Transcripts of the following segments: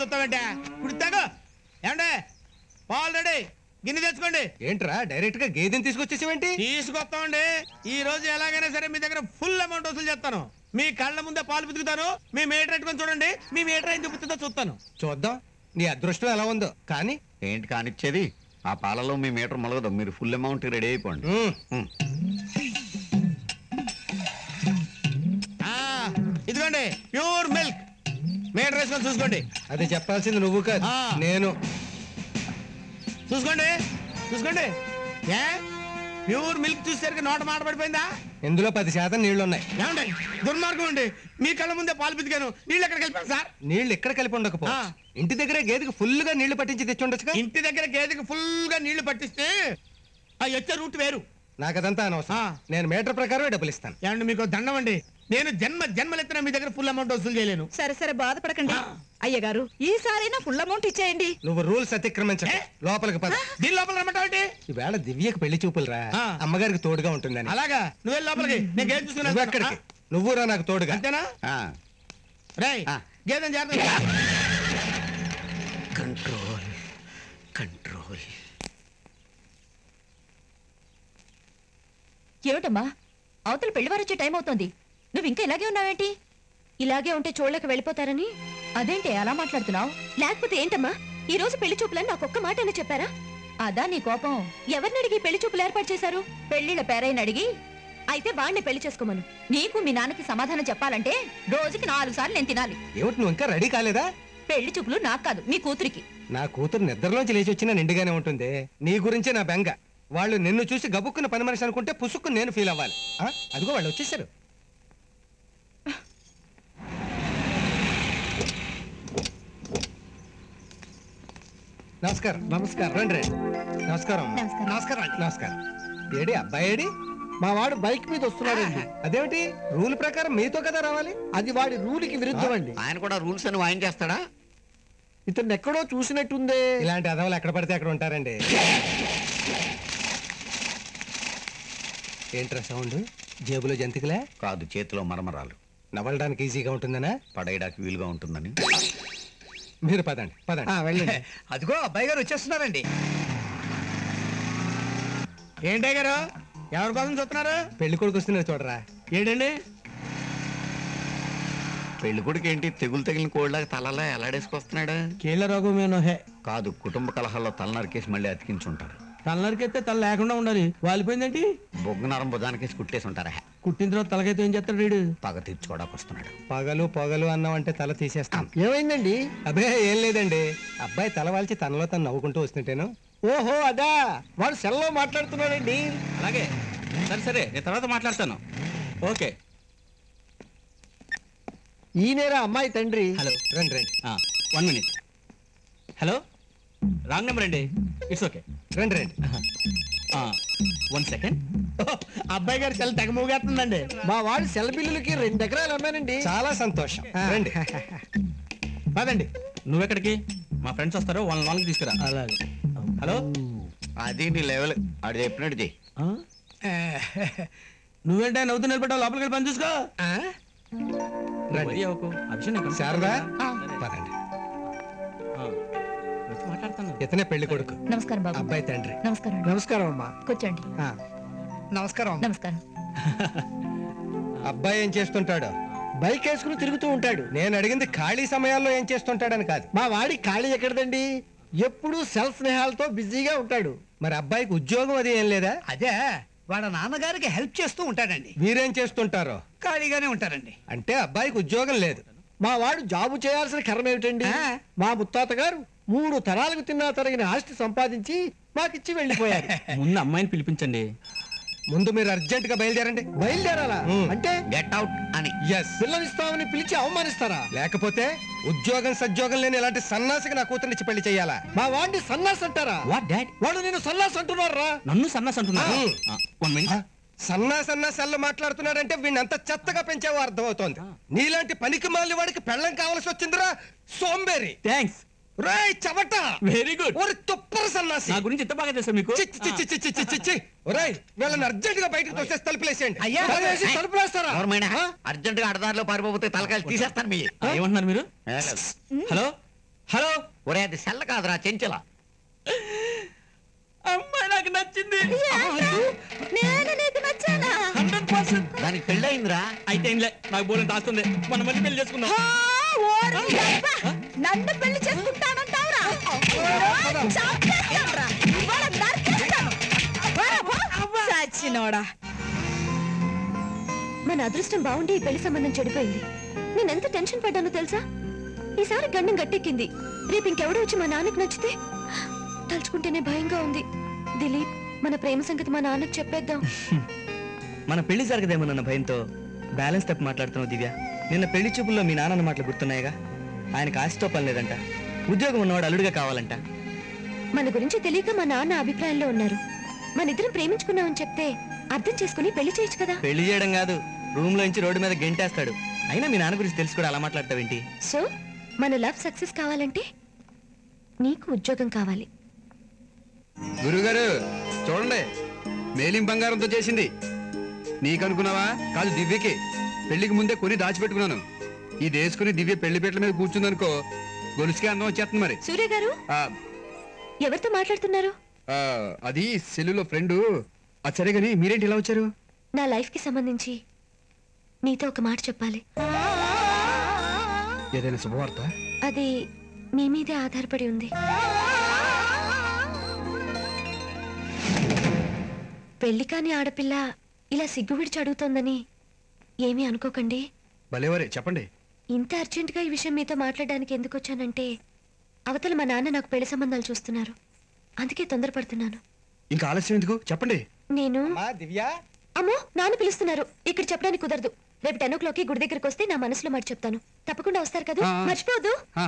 చూస్తావంటే ఇప్పుడు తాగు ఏమండే పాలు రెడీ గిన్నె తెచ్చుకోండి ఏంట్రా డైరెక్ట్ గా గేదెని తీసుకొచ్చేసేవేంటి తీసుకొస్తామండి ఈ రోజు ఎలాగైనా సరే మీ దగ్గర ఫుల్ అమౌంట్ వసూలు చేస్తాను మీ కళ్ళ ముందే పాలు పితుకుతాను మీ మీటర్ పెట్టుకొని చూడండి మీ మీటర్ ఏం చూపుతుందో చూస్తాను చూద్దాం నీ అదృష్టం ఎలా ఉందో కానీ ఏంటి కానిచ్చేది ఆ పాలలో మీ మీటర్ మొలగదు మీరు ఫుల్ అమౌంట్ రెడీ అయిపోండి ఉమ్, ఉమ్. ఆ, ఇదిగోండి ప్యూర్ మిల్క్ మీటర్ వేసుకొని చూసుకోండి అది చెప్పాల్సింది నువ్వు కాదు ఆ. నేను చూసుకోండి చూసుకోండి ఏ ప్యూర్ మిల్క్ చూసేసరికి నోట మాట పడిపోయిందా ఇందులో పది శాతం నీళ్లున్నాయి ఏమండి దుర్మార్గం అండి మీ కళ్ళ ముందే పాలు పితికాను నీళ్ళు ఎక్కడికి వెళ్ళిపోయాను సార్ నీళ్లు ఎక్కడ కలిపి ఉండకపో ఆ. ఇంటి దగ్గర గేదెకి ఫుల్ గా నీళ్లు పట్టించి తెచ్చుండొచ్చుగా ఇంటి దగ్గర గేదెకి ఫుల్ గా నీళ్లు పట్టిస్తే ఆ వచ్చే రూట్ వేరు నాకు అదంతా అనవసరం ఆ. నేను మీటర్ ప్రకారమే డబ్బులు ఇస్తాను ఏమండి మీకు దండం అండి నేను జన్మ జన్మలెత్తిన మీ దగ్గర ఫుల్ అమౌంట్ వసూలు చేయలేను సరే సరే బాధపడకండి అయ్యగారు ఈసారైనా ఫుల్ అమౌంట్ ఇచ్చేయండి నువ్వు రూల్స్ అతిక్రమించ ఏ? లోపలికి పద దీని లోపల రమ్మంటావేంటి ఈవేళ దివ్యకి పెళ్లి చూపులు రా ఆ. అమ్మగారికి తోడుగా ఉంటుందని అలాగా నువ్వే లోపలికి నేను గేదె చూసుకుని నువ్వు వెళ్తాను. ఎక్కడికి నువ్వు రా నాకు ఆ, తోడుగా అంతేనా ఆ, రేయ్ ఆ. గేదెని జాగ్రత్త కంట్రోల్ కంట్రోల్ ఏమిటమ్మా అవతల పెళ్లివారు వచ్చే టైం అవుతోంది నువ్వు ఇంకా ఇలాగే ఉన్నావేంటి ఇలాగే ఉంటే చూడలేక వెళ్ళిపోతారని అదేంటి అలా మాట్లాడుతున్నావు లేకపోతే ఏంటమ్మా ఈ రోజు పెళ్లి చూపులని నాకు ఒక్క మాట చెప్పారా అదా నీ కోపం ఎవరిని అడిగి పెళ్లి చూపులు ఏర్పాటు చేశారు పెళ్లిళ్ళ పేరైన అడిగి అయితే వాణ్ణి పెళ్లి చేసుకోమను నీకు మీ నాన్నకి సమాధానం చెప్పాలంటే రోజుకి నాలుగు సార్లు నేను తినాలి ఏమిటి నువ్వు ఇంకా రెడీ కాలేదా పెళ్లి చూపులు నాకు కాదు మీ కూతురికి నా కూతురు నిద్రలోంచి లేచి వచ్చినా నిండుగానే ఉంటుంది నీ గురించే నా బెంగ వాళ్ళు నిన్ను చూసి గబుక్కున్న పని మనిషి అనుకుంటే పుసుక్కు నేను ఫీల్ అవ్వాలి ఆ? అదిగో వాళ్ళు వచ్చేసారు నమస్కారం నమస్కారం రండి రండి నమస్కారం అమ్మా. నమస్కారం. నమస్కారం అండి. నమస్కారం ఏడి అబ్బాయి ఏడి మా వాడు బైక్ మీద వస్తున్నాడండి అదేమిటి రూల్ ప్రకారం మీతో కదా రావాలి అది వాడి రూల్కి విరుద్ధం అండి ఆయన కూడా రూల్స్ అని వాయిన్ చేస్తాడా ఇతను ఎక్కడో చూసినట్టుందే ఇలాంటి అదవలు ఎక్కడ పడితే అక్కడ ఉంటారండి ఏంట్రా సౌండ్ జేబులో జంతికలే కాదు చేతిలో మరమరాలు నవలడానికి ఈజీగా ఉంటుందనా పడేయడానికి వీలుగా ఉంటుందని మీరు పదండి పదండి ఆ, వెళ్ళండి అదిగో అబ్బాయి గారు వచ్చేస్తున్నారండి ఏంటే గారు ఎవరి కోసం చూస్తున్నారు పెళ్లి కొడుకు వస్తున్నారు చూడరా ఏంటండి పెళ్లి కొడుకు ఏంటి తెగులు తగిలిన కోళ్ళగా తలలా ఎలాడేసుకొస్తున్నాడు కీళ్ళ రోగం ఏనో హే కాదు కుటుంబ కలహాల్లో తల నరికేసి మళ్ళీ అతికించుంటారు తలనరికైతే తల లేకుండా ఉండాలి వాలిపోయిందేంటి బొగ్గు నరం భుజానికేసి కుట్టేసి ఉంటారా కుట్టిన తర్వాత తలకైతే ఏం చేస్తాడు వీడు పగ తీర్చుకోవడానికి వస్తున్నాడు పగలు పొగలు అన్నాం అంటే తల తీసేస్తాం ఏమైందండి అబ్బే ఏం లేదండి అబ్బాయి తల వాల్చి తనలో తను నవ్వుకుంటూ వస్తుంటేను ఓహో అదా వాడు సెల్లో మాట్లాడుతున్నాడండి అలాగే సరే సరే నేను తర్వాత మాట్లాడతాను ఓకే ఈయనేరా అమ్మాయి తండ్రి హలో రండి రండి one minute hello wrong number అండి ఇట్స్ ఓకే రండి రండి వన్ సెకండ్ అబ్బాయి గారు చాలా తెగ మూగేస్తుందండి మా వాడి సెల్ బిల్లులకి రెండు ఎకరాలు అమ్మానండి చాలా సంతోషం రండి పదండి నువ్వెక్కడికి మా ఫ్రెండ్స్ వస్తారు వాళ్ళని వాళ్ళకి తీసుకురా అలాగే హలో అది నీ లెవెల్ ఆడు చెప్పినట్టు చెయ్యి ఆ? నువ్వేంటే నవ్వుతూ నిలబడ్డావు లోపలికి వెళ్ళి పని చూసుకో రండి వరి అవ్వకు. ఆ విషయం నీకు శారదా ఆ. పదండి ఆ, వచ్చి మాట్లాడతాను ఇతనే పెళ్లి కొడుకు నమస్కారం బాబు అబ్బాయి తండ్రి నమస్కారం అండి. నమస్కారం అమ్మా కూర్చోండి ఆ, నమస్కారం నమస్కారం అబ్బాయి ఏం చేస్తుంటాడు బైక్ వేసుకుని తిరుగుతూ ఉంటాడు నేను అడిగింది ఖాళీ సమయాల్లో ఏం చేస్తుంటాడని కాదు మా వాడి ఖాళీ ఎక్కడదండి ఎప్పుడూ సెల్ స్నేహాలతో బిజీగా ఉంటాడు మరి అబ్బాయికి ఉద్యోగం అది ఏం లేదా అదే వాళ్ళ నాన్నగారికి హెల్ప్ చేస్తూ ఉంటాడండి వీరేం చేస్తుంటారో ఖాళీగానే ఉంటారండి అంటే అబ్బాయికి ఉద్యోగం లేదు మా వాడు జాబు చేయాల్సిన కర్మ ఏమిటండి ఆ. మా ముత్తాత గారు మూడు తరాలకు తిన్నా తరిగిన ఆస్తి సంపాదించి మాకిచ్చి వెళ్ళిపోయారు ముందు అమ్మాయిని పిలిపించండి ముందు మీరు అర్జెంట్ గా బయలుదేరండి బయలుదేరాలా ఉమ్. అంటే గెట్ అవుట్ అని ఎస్ పిల్లనిస్తామని పిలిచి అవమానిస్తారా లేకపోతే ఉద్యోగం సద్యోగం లేని ఇలాంటి సన్నాసికి నా కూతురునిచ్చి పెళ్లి చేయాలా మా వాడిని సన్నాస్ అంటారా వాట్ డాడ్ వాడు నేను సన్నాస్ అంటున్నారా నన్ను సన్నాస్ అంటున్నా ఆ. వన్ మినిట్ సన్నా సన్నా సెల్లు మాట్లాడుతున్నాడంటే వీడిని అంత చెత్తగా పెంచావో అర్థమవుతోంది నీలాంటి పనికి మాలి వాడికి పెళ్ళం కావాల్సి వచ్చిందిరా సోంబేరి థ్యాంక్స్ రేయ్ చవట వెరీ గుడ్ ఒరి తుప్పర సన్నాసి నా గురించి ఎంత బాగా తెలుసా మీకు చిచ్చి చిచ్చి చిచ్చి చిచ్చి చిచ్చి ఒరేయ్ వీళ్ళని అర్జెంట్ గా బయటకు తోసేసి తలుపులేసేయండి అయ్యా తలవేసి తలుపులేస్తారా అర్జెంట్ గా అడదారిలో పారిపోతే తలకాయలు తీసేస్తాను మీ ఆ, ఏమంటున్నారు మీరు హలో హలో ఒరే అది సెల్ల కాదురా చెంచల అమ్మాయి నాకు నచ్చింది నేను నీకు నచ్చానా హండ్రెడ్ పర్సెంట్ దానికి పెళ్ళయిందిరా అయితే ఏంలే నాకు బోలం దాస్తుంది మన మళ్ళీ పెళ్లి చేసుకుందాం ఆ, ఓరి యబ్బ! నన్ను పెళ్లి చేసుకుంటానంటావురా చంపేస్తానురా. ఇవాళ నరికేస్తాను. పోరా, పో. చచ్చినోడా మన అదృష్టం బాగుండి ఈ పెళ్లి సంబంధం చెడిపోయింది నేను ఎంత టెన్షన్ పడ్డానో తెలుసా ఈసారి గండం గట్టెక్కింది రేపు ఇంకెవడో వచ్చి మా నాన్నకి నచ్చితే తలుచుకుంటేనే భయంగా ఉంది దిలీప్ మన ప్రేమ సంగతి మా నాన్నకి చెప్పేద్దాం మన పెళ్లి జరగదేమోనన్న భయంతో బ్యాలెన్స్ తప్పి మాట్లాడుతున్నావు దివ్య నిన్న పెళ్లి చూపుల్లో మీ నాన్న మాటలు గుర్తున్నాయిగా ఆయనకు ఆశతో పని లేదంట ఉద్యోగం ఉన్నవాడు అల్లుడిగా కావాలంట మన గురించి తెలియక మా నాన్న అభిప్రాయంలో ఉన్నారు మన ఇద్దరం ప్రేమించుకున్నామని చెప్తే అర్థం చేసుకుని పెళ్లి చేయొచ్చు కదా పెళ్లి చేయడం కాదు రూమ్ లో నుంచి రోడ్డు మీద గెంటేస్తాడు అయినా మీ నాన్న గురించి తెలిసి కూడా అలా మాట్లాడతావేంటి సో మన లవ్ సక్సెస్ కావాలంటే నీకు ఉద్యోగం కావాలి గురుగారు చూడండి మేలిం బంగారంతో చేసింది నీకనుకున్నావా కాదు దివ్యకి పెళ్లికి ముందే కొని దాచిపెట్టుకున్నాను ఇది వేసుకుని దివ్య పెళ్లి పీటల మీద కూర్చుందనుకో గొలుసుకే అందం వచ్చేస్తుంది మరి సూర్య గారు ఆ, ఎవరితో మాట్లాడుతున్నారు ఆ, అది సెల్లులో ఫ్రెండ్ అది సరే గాని మీరేంటి ఇలా వచ్చారు నా లైఫ్ కి సంబంధించి నీతో ఒక మాట చెప్పాలి ఏదైనా శుభవార్త అది మీ మీదే ఆధారపడి ఉంది పెళ్లి కాని ఆడపిల్ల ఇలా సిగ్గు విడిచి అడుగుతోందని ఏమీ అనుకోకండి భలేవరే చెప్పండి ఇంత అర్జెంటుగా ఈ విషయం మీతో మాట్లాడడానికి ఎందుకు వచ్చానంటే అవతల మా నాన్న నాకు పెళ్లి సంబంధాలు చూస్తున్నారు అందుకే తొందరపడుతున్నాను ఇంకా ఆలస్యం ఎందుకు చెప్పండి నేను మా దివ్య అమ్మో నాన్న పిలుస్తున్నారు ఇక్కడ చెప్పడానికి కుదరదు రేపు టెన్ ఓ క్లాక్కి గుడి దగ్గరికి వస్తే నా మనసులో మాట చెప్తాను తప్పకుండా వస్తారు కదా ఆ, ఆ. మర్చిపోవద్దు ఆ.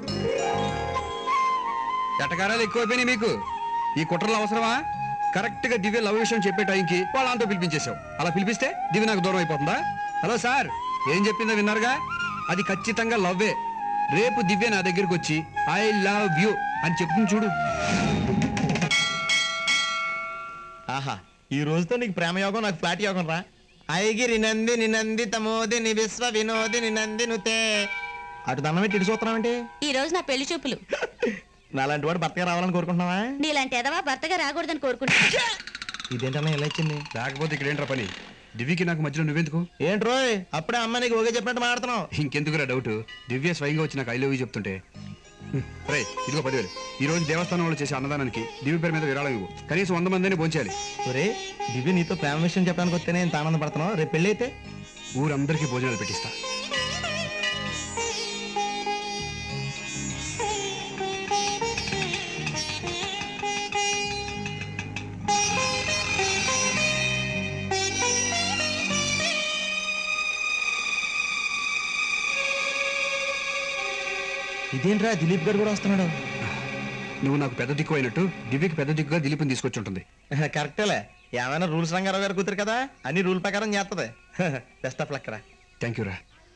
ఎటకారాలు ఎక్కువైపోయినాయి మీకు ఈ కుట్రలు అవసరమా కరెక్ట్ గా దివ్య లవ్ విషయం చెప్పే టైంకి వాళ్ళంతా పిలిపించేశావు అలా పిలిపిస్తే దివ్య నాకు దూరం అయిపోతుందా హలో సార్ ఏం చెప్పిందో విన్నారుగా అది ఖచ్చితంగా లవ్వే రేపు దివ్య నా దగ్గరికి వచ్చి ఐ లవ్ యూ అని చెప్తుంది చూడు ఆహా ఈ రోజుతో నీకు ప్రేమ యోగం నాకు ఫ్లాట్ యోగం రా ఐగిరి నంది నినంది తమోది విశ్వ వినోది నినంది నుతే అటు దండం పెట్టి ఇటు చూస్తున్నావంటే ఈ రోజు నా పెళ్లి చూపులు నాలాంటి వాడు భర్తగా రావాలని కోరుకుంటున్నావా నీలాంటి ఎదవా భర్తగా రాకూడదని కోరుకుంటున్నా ఇదేంటన్నా ఇలా ఇచ్చింది లేకపోతే ఇక్కడ ఏంట్రా పని దివ్యకి నాకు మధ్యలో నువ్వెందుకు ఏంట్రోయ్ అప్పుడే అమ్మ నీకు ఓకే చెప్పినట్టు మాట్లాడుతున్నావు ఇంకెందుకురా డౌట్ దివ్య స్వయంగా వచ్చి నాకు ఐ లవ్ యూ చెప్తుంటే రే ఇదిగో పదివేలు ఈ రోజు దేవస్థానం వాళ్ళు చేసే అన్నదానానికి దివ్య పేరు మీద విరాళం ఇవ్వు కనీసం వంద మందిని భోంచాలి ఒరే దివ్య నీతో ప్రేమ విషయం చెప్పడానికి వస్తేనే ఎంత ఆనందపడుతున్నావు రేపు పెళ్ళి అయితే ఊరందరికీ భోజనాలు పెట్టిస్తా ఇదేంట్రా దిలీప్ గారు కూడా వస్తున్నాడు నువ్వు నాకు పెద్ద దిక్కు అయినట్టు దివ్యకి పెద్ద దిక్కుగా దిలీప్ని తీసుకొచ్చి ఉంటుంది కరెక్టేలే ఏమైనా రూల్స్ రంగారావు గారు కూతురు కదా అన్ని రూల్ ప్రకారం చేస్తుంది బెస్ట్ ఆఫ్ లక్ రా థ్యాంక్ యూ రా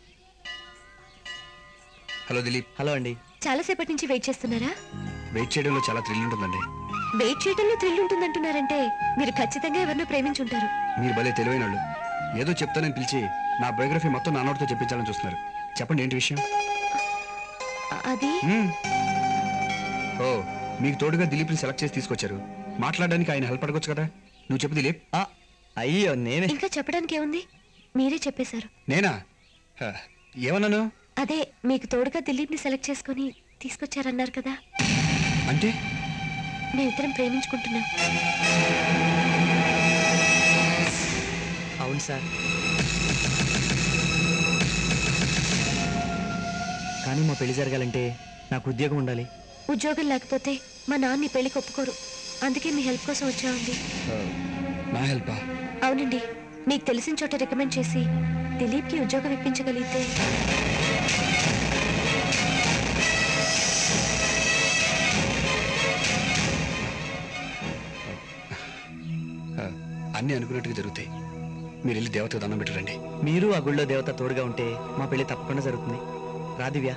హలో దిలీప్ హలో అండి చాలాసేపటి నుంచి వెయిట్ చేస్తున్నారా వెయిట్ చేయడంలో చాలా థ్రిల్ ఉంటుందండి వెయిట్ చేయడంలో థ్రిల్ ఉంటుందంటున్నారంటే మీరు ఖచ్చితంగా ఎవరినో ప్రేమించుంటారు మీరు భలే తెలివైన వాళ్ళు ఏదో చెప్తానని పిలిచి నా బయోగ్రఫీ మొత్తం నా నోటితో చెప్పించాలని చూస్తున్నారు చెప్పండి ఏంటి విషయం అ- అది మ్మ్. ఓ మీకు తోడుగా దిలీప్ని సెలెక్ట్ చేసి తీసుకొచ్చారు మాట్లాడడానికి ఆయన హెల్ప్ అడగొచ్చు కదా నువ్వు చెప్పు దిలీప్ ఆ, అయ్యో నేనే ఇంకా చెప్పడానికి ఏముంది మీరే చెప్పేశారు నేనా హ, ఏమన్నాను అదే మీకు తోడుగా దిలీప్ని సెలెక్ట్ చేసుకొని తీసుకొచ్చారన్నారు కదా అంటే మేమిద్దరం ప్రేమించుకుంటున్నాం అవును సార్ కానీ మా పెళ్లి జరగాలంటే నాకు ఉద్యోగం ఉండాలి ఉద్యోగం లేకపోతే మా నాన్న ఈ పెళ్లికి ఒప్పుకోరు అందుకే మీ హెల్ప్ కోసం వచ్చామండి నా హెల్పా అవునండి మీకు తెలిసిన చోట రికమెండ్ చేసి దిలీప్కి ఉద్యోగం ఇప్పించగలిగితే హ, అన్నీ అనుకున్నట్టుగా జరుగుతాయి మీరు వెళ్ళి దేవతకు దండం పెట్టరండి మీరు ఆ గుళ్ళో దేవత తోడుగా ఉంటే మా పెళ్లి తప్పకుండా జరుగుతుంది రా దివ్య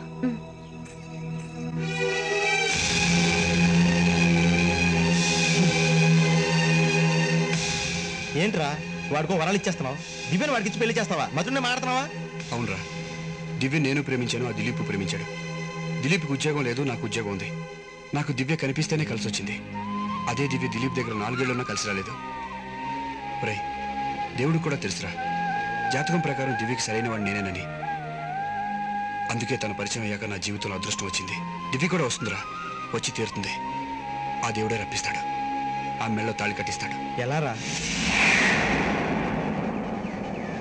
ఏంట్రా వాడికో వరాలు ఇచ్చేస్తున్నావు దివ్యను వాడికి ఇచ్చి పెళ్లి చేస్తావా మధుని మాడుతున్నావా అవునరా దివ్య నేను ప్రేమించాను ఆ దిలీప్ ప్రేమించాడు దిలీప్కి ఉద్యోగం లేదు నాకు ఉద్యోగం ఉంది నాకు దివ్య కనిపిస్తేనే కలిసి వచ్చింది అదే దివ్య దిలీప్ దగ్గర నాలుగేళ్లున్నా కలిసి రాలేదు ఒరేయ్ దేవుడికి కూడా తెలుసురా జాతకం ప్రకారం దివ్యకి సరైన వాడు నేనేనని అందుకే తన పరిచయం అయ్యాక నా జీవితంలో అదృష్టం వచ్చింది దివ్య కూడా వస్తుందిరా వచ్చి తీరుతుంది ఆ దేవుడే రప్పిస్తాడు ఆ మెళ్ళో తాళి కట్టిస్తాడు ఎలా రా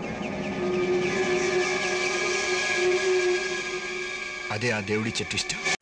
అదే ఆ దేవుడి చెట్టు ఇష్టం